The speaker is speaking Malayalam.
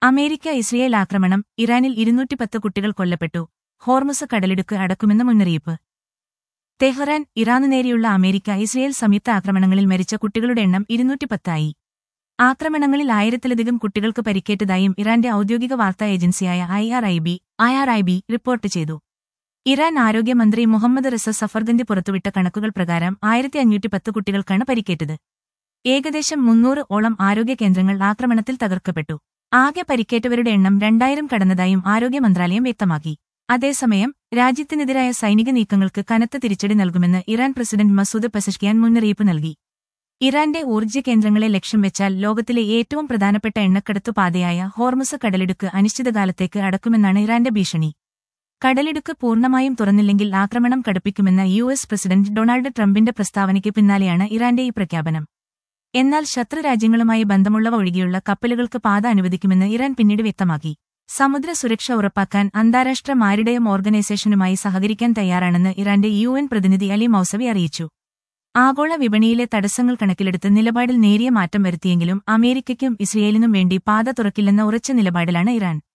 അമേരിക്ക ഇസ്രയേൽ ആക്രമണം ഇറാനിൽ ഇരുന്നൂറ്റിപ്പത്ത് കുട്ടികൾ കൊല്ലപ്പെട്ടു ഹോർമുസ് കടലിടുക്ക് അടക്കുമെന്ന മുന്നറിയിപ്പ് തെഹ്റാൻ ഇറാനു നേരെയുള്ള അമേരിക്ക ഇസ്രയേൽ സംയുക്ത ആക്രമണങ്ങളിൽ മരിച്ച കുട്ടികളുടെ എണ്ണം ഇരുന്നൂറ്റിപ്പത്തായി ആക്രമണങ്ങളിൽ ആയിരത്തിലധികം കുട്ടികൾക്ക് പരിക്കേറ്റതായും ഇറാന്റെ ഔദ്യോഗിക വാർത്താ ഏജൻസിയായ I R I B I R I B report ചെയ്തു ഇറാൻ ആരോഗ്യമന്ത്രി മുഹമ്മദ് റിസ സഫർഗന്തി പുറത്തുവിട്ട കണക്കുകൾ പ്രകാരം ആയിരത്തി അഞ്ഞൂറ്റി പത്ത് കുട്ടികൾക്കാണ് പരിക്കേറ്റത് ഏകദേശം മുന്നൂറ് ഓളം ആരോഗ്യ കേന്ദ്രങ്ങൾ ആക്രമണത്തിൽ തകർക്കപ്പെട്ടു ആകെ പരിക്കേറ്റവരുടെ എണ്ണം രണ്ടായിരം കടന്നതായും ആരോഗ്യ മന്ത്രാലയം വ്യക്തമാക്കി അതേസമയം രാജ്യത്തിനെതിരായ സൈനിക നീക്കങ്ങൾക്ക് കനത്ത തിരിച്ചടി നൽകുമെന്ന് ഇറാൻ പ്രസിഡന്റ് മസൂദ് പെസഷ്കിയാൻ മുന്നറിയിപ്പ് നൽകി ഇറാന്റെ ഊർജ്ജ കേന്ദ്രങ്ങളെ ലക്ഷ്യം വെച്ചാൽ ലോകത്തിലെ ഏറ്റവും പ്രധാനപ്പെട്ട എണ്ണക്കടത്തു പാതയായ ഹോർമുസ് കടലിടുക്ക് അനിശ്ചിതകാലത്തേക്ക് അടക്കുമെന്നാണ് ഇറാന്റെ ഭീഷണി കടലിടുക്ക് പൂർണ്ണമായും തുറന്നില്ലെങ്കിൽ ആക്രമണം കടുപ്പിക്കുമെന്ന യു എസ് പ്രസിഡന്റ് ഡൊണാൾഡ് ട്രംപിന്റെ പ്രസ്താവനയ്ക്ക് പിന്നാലെയാണ് ഇറാന്റെ ഈ പ്രഖ്യാപനം എന്നാൽ ശത്രുരാജ്യങ്ങളുമായി ബന്ധമുള്ളവ ഒഴികെയുള്ള കപ്പലുകൾക്ക് പാത അനുവദിക്കുമെന്ന് ഇറാൻ പിന്നീട് വ്യക്തമാക്കി സമുദ്ര സുരക്ഷ ഉറപ്പാക്കാൻ അന്താരാഷ്ട്ര മാരിടയം ഓർഗനൈസേഷനുമായി സഹകരിക്കാൻ തയ്യാറാണെന്ന് ഇറാന്റെ യു എൻ പ്രതിനിധി അലി മൌസവി അറിയിച്ചു ആഗോള വിപണിയിലെ തടസ്സങ്ങൾ കണക്കിലെടുത്ത് നിലപാടിൽ നേരിയ മാറ്റം വരുത്തിയെങ്കിലും അമേരിക്കയ്ക്കും ഇസ്രയേലിനും വേണ്ടി പാത തുറക്കില്ലെന്ന ഉറച്ച നിലപാടിലാണ് ഇറാൻ